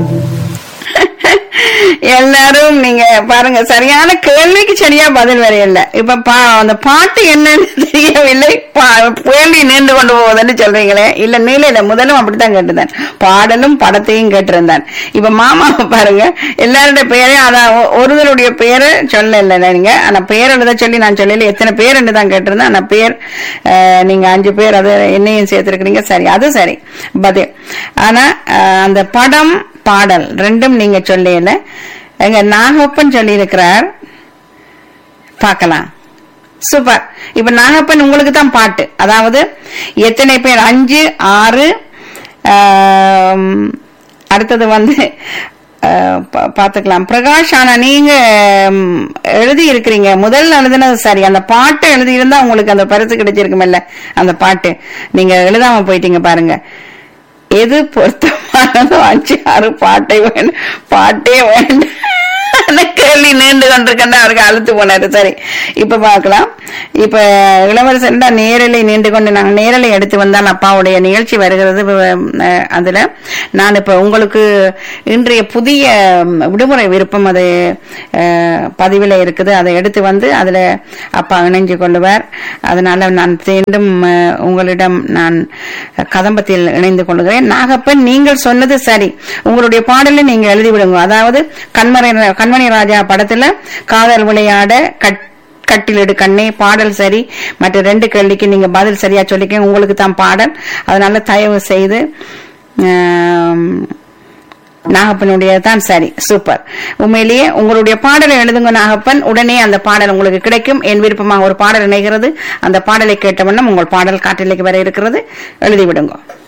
எல்லாரும் நீங்க பாருங்க சரியான கேள்விக்கு சரியா பதில் வரையில்ல இப்ப பா அந்த பாட்டு என்னன்னு தெரியவில்லை பா- கேள்வி நீண்டு கொண்டு போவதுன்னு சொல்றீங்களே இல்ல நீல முதலும் அப்படித்தான் கேட்டுதான் பாடலும் படத்தையும் கேட்டிருந்தான் இப்ப மாமாவை பாருங்க எல்லாருடைய பேரையும் அதான் ஒ- ஒருவருடைய பேரை சொல்லல நீங்க ஆனா பேர் எழுத சொல்லி நான் சொல்லல எத்தனை பேர் தான் கேட்டிருந்தேன் ஆனா பேர் அஹ், நீங்க அஞ்சு பேர் அது என்னையும் சேர்த்திருக்கிறீங்க சரி அது சரி பதில் ஆனா அஹ், அந்த படம் பாடல் ரெண்டும் நீங்க சொல்லல எங்க நாகப்பன் சொல்லி இருக்கிறார் பார்க்கலாம் சூப்பர் இப்ப நாகப்பன் உங்களுக்கு தான் பாட்டு அதாவது எத்தனை பேர் அஞ்சு ஆறு ஆம், அடுத்தது வந்து அஹ், பா- பாத்துக்கலாம் பிரகாஷ் ஆனா நீங்க ம், எழுதி இருக்கிறீங்க முதல்ல எழுதுனது சரி அந்த பாட்டு எழுதி இருந்தா உங்களுக்கு அந்த பரிசு கிடைச்சிருக்குமில்ல அந்த பாட்டு நீங்க எழுதாம போயிட்டீங்க பாருங்க எது பொருத்தமானதோ அஞ்சு ஆறு பாட்டை வேணும் பாட்டே வேண்டாம் கேள்வி நீண்டு கொண்டிருக்கேன் அவருக்கு அழுத்து போனாரு சரி இப்ப பார்க்கலாம் இப்ப இளவரசன் தான் நேரலை நீண்டு கொண்டு நாங்கள் நேரலை எடுத்து வந்தால் அப்பாவுடைய நிகழ்ச்சி வருகிறது அஹ், அதுல நான் இப்ப உங்களுக்கு இன்றைய புதிய ம், விடுமுறை விருப்பம் அது அஹ், பதிவுல இருக்குது அதை எடுத்து வந்து அதுல அப்பா இணைஞ்சு கொள்ளுவார் அதனால நான் மீண்டும் அஹ், உங்களிடம் நான் கதம்பத்தில் இணைந்து கொள்கிறேன் நாகப்பன் நீங்கள் சொன்னது சரி உங்களுடைய பாடலை நீங்க எழுதி விடுங்க அதாவது கண்மறை கண்மணி ராஜா படத்துல காதல் விளையாட கட் கட்டிலெடு கண்ணே பாடல் சரி மற்ற ரெண்டு கேள்விக்கு நீங்க பதில் சரியா சொல்லிக்க உங்களுக்கு தான் பாடல் அதனால தயவு செய்து ஆம், நாகப்பனுடைய தான் சரி சூப்பர் உண்மையிலேயே உங்களுடைய பாடலை எழுதுங்க நாகப்பன் உடனே அந்த பாடல் உங்களுக்கு கிடைக்கும் என் விருப்பமாக ஒரு பாடல் இணைகிறது அந்த பாடலை கேட்ட வண்ணம் உங்கள் பாடல் காட்டிலைக்கு வர இருக்கிறது எழுதி விடுங்க